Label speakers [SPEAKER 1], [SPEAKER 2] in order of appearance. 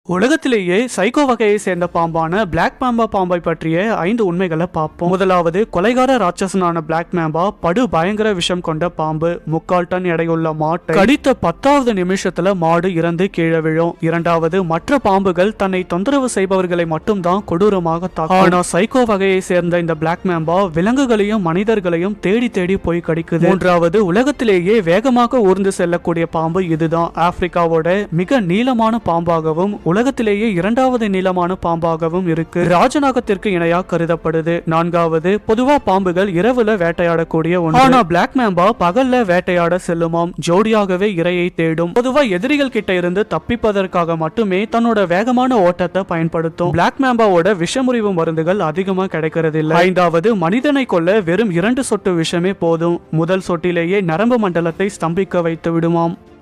[SPEAKER 1] உலகத்திலேயே சைக்கோ வகையை சேர்ந்த பாம்பான பிளாக் மேம்பா பாம்பை பற்றிய ஐந்து உண்மைகளை பார்ப்போம் முதலாவது கொலைகார ராட்சசனான பிளாக் மேம்பா படு பயங்கர விஷம் கொண்ட பாம்பு முக்கால் டன் எடையுள்ள மாட்டை கடித்த பத்தாவது நிமிஷத்துல மாடு இறந்து கீழே விழும் இரண்டாவது மற்ற பாம்புகள் தன்னை தொந்தரவு செய்பவர்களை மட்டும்தான் கொடூரமாக தாக்கும் ஆனா சைக்கோ வகையை சேர்ந்த இந்த பிளாக் மேம்பா விலங்குகளையும் மனிதர்களையும் தேடி தேடி போய் கடிக்குது மூன்றாவது உலகத்திலேயே வேகமாக ஊர்ந்து செல்லக்கூடிய பாம்பு இதுதான் ஆப்பிரிக்காவோட மிக நீளமான பாம்பாகவும் உலகத்திலேயே இரண்டாவது நீளமான பாம்பாகவும் இருக்கு ராஜநாகத்திற்கு இணையா கருதப்படுது நான்காவது பொதுவா பாம்புகள் இரவுல வேட்டையாடக்கூடிய ஒன்று ஆனா பிளாக் மேம்பா பகல்ல வேட்டையாட செல்லுமாம் ஜோடியாகவே இரையை தேடும் பொதுவா எதிரிகள் கிட்ட இருந்து தப்பிப்பதற்காக மட்டுமே தன்னோட வேகமான ஓட்டத்தை பயன்படுத்தும் பிளாக் மேம்பாவோட விஷமுறிவு மருந்துகள் அதிகமா கிடைக்கிறது இல்ல ஐந்தாவது மனிதனை கொல்ல வெறும் இரண்டு சொட்டு விஷமே போதும் முதல் சொட்டிலேயே நரம்பு மண்டலத்தை ஸ்தம்பிக்க வைத்து விடுமாம்